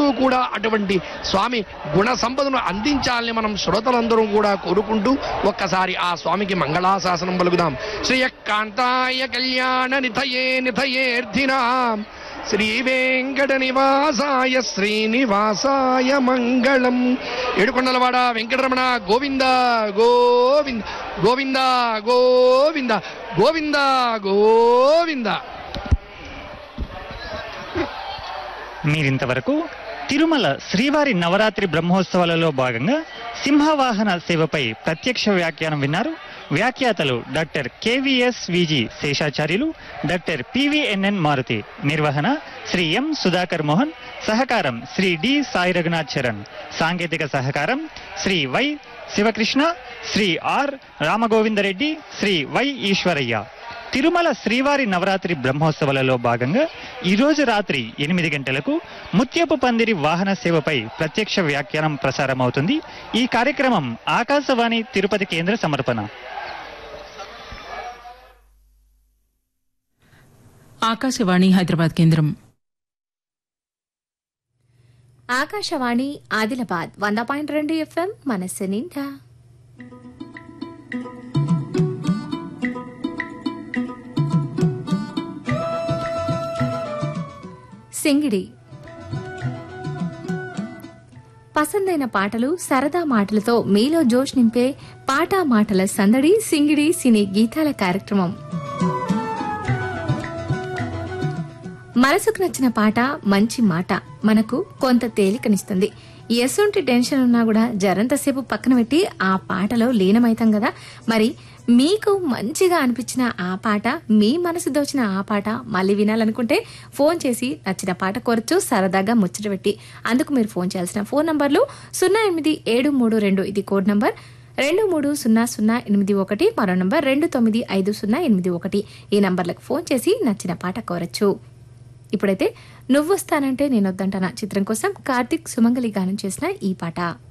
కూడా అటువంటి స్వామి గుణ సంపదను అందించాలని మనం శ్రోతలందరూ కూడా కోరుకుంటూ ఒక్కసారి ఆ స్వామికి మంగళాశాసనం పలుకుదాం శ్రీయకాంతాయ కళ్యాణ నిథయే నిథయేర్థినాం శ్రీ వెంకట నివాసాయ శ్రీనివాసాయ మంగళం ఏడుకొండలవాడ వెంకటరమణ గోవింద గోవింద గోవింద గోవింద గోవింద గోవింద మీరింతవరకు తిరుమల శ్రీవారి నవరాత్రి బ్రహ్మోత్సవాలలో భాగంగా సింహవాహన సేవపై ప్రత్యక్ష వ్యాఖ్యానం విన్నారు వ్యాఖ్యాతలు doctor K V S Viji Seshacharyulu doctor P V N N Maruthi నిర్వహణ శ్రీ ఎం సుధాకర్ మోహన్ సహకారం శ్రీ డి సాయి రఘునాథ్ చరణ్ సాంకేతిక సహకారం Sri Y Sivakrishna Sri R Ramagovindareddy Sri Y Eswaraiah Tirumala శ్రీవారి నవరాత్రి బ్రహ్మోత్సవాలలో భాగంగా ఈ రోజు రాత్రి ఎనిమిది గంటలకు ముత్యపు పందిరి వాహన సేవపై ప్రత్యక్ష వ్యాఖ్యానం ప్రసారమవుతుంది ఈ కార్యక్రమం ఆకాశవాణి తిరుపతి కేంద్ర సమర్పణ ఆకాశవాణి హైదరాబాద్ కేంద్రం ఆకాశవాణి ఆదిలాబాద్ వంద పాయింట్ రెండు ఎఫ్ఎం మనస్సు నిండా సింగిడి పసందైన పాటలు సరదా మాటలతో మీలో జోష్ నింపే పాట మాటల సందడి సింగిడి సినీ గీతాల కార్యక్రమం మనసుకు నచ్చిన పాట మంచి మాట మనకు కొంత తేలికనిస్తుంది ఎసుంటి టెన్షన్ ఉన్నా కూడా జరంతసేపు పక్కన పెట్టి ఆ పాటలో లీనమైతాం కదా మరి మీకు మంచిగా అనిపించిన ఆ పాట మీ మనసు దోచిన ఆ పాట మళ్ళీ వినాలనుకుంటే ఫోన్ చేసి నచ్చిన పాట కోరచ్చు సరదాగా ముచ్చట పెట్టి అందుకు మీరు ఫోన్ చేయాల్సిన ఫోన్ నంబర్లు సున్నా ఎనిమిది ఏడు మూడు రెండు ఇది కోడ్ నంబర్ రెండు మూడు సున్నా సున్నా ఎనిమిది ఒకటి మరో నంబర్ రెండు తొమ్మిది ఐదు సున్నా ఎనిమిది ఒకటి ఈ నంబర్లకు ఫోన్ చేసి నచ్చిన పాట కోరచ్చు ఇప్పుడైతే నువ్వొస్తానంటే నేనొద్దంటానా చిత్రం కోసం కార్తిక్ సుమంగలి గానం చేసిన ఈ పాట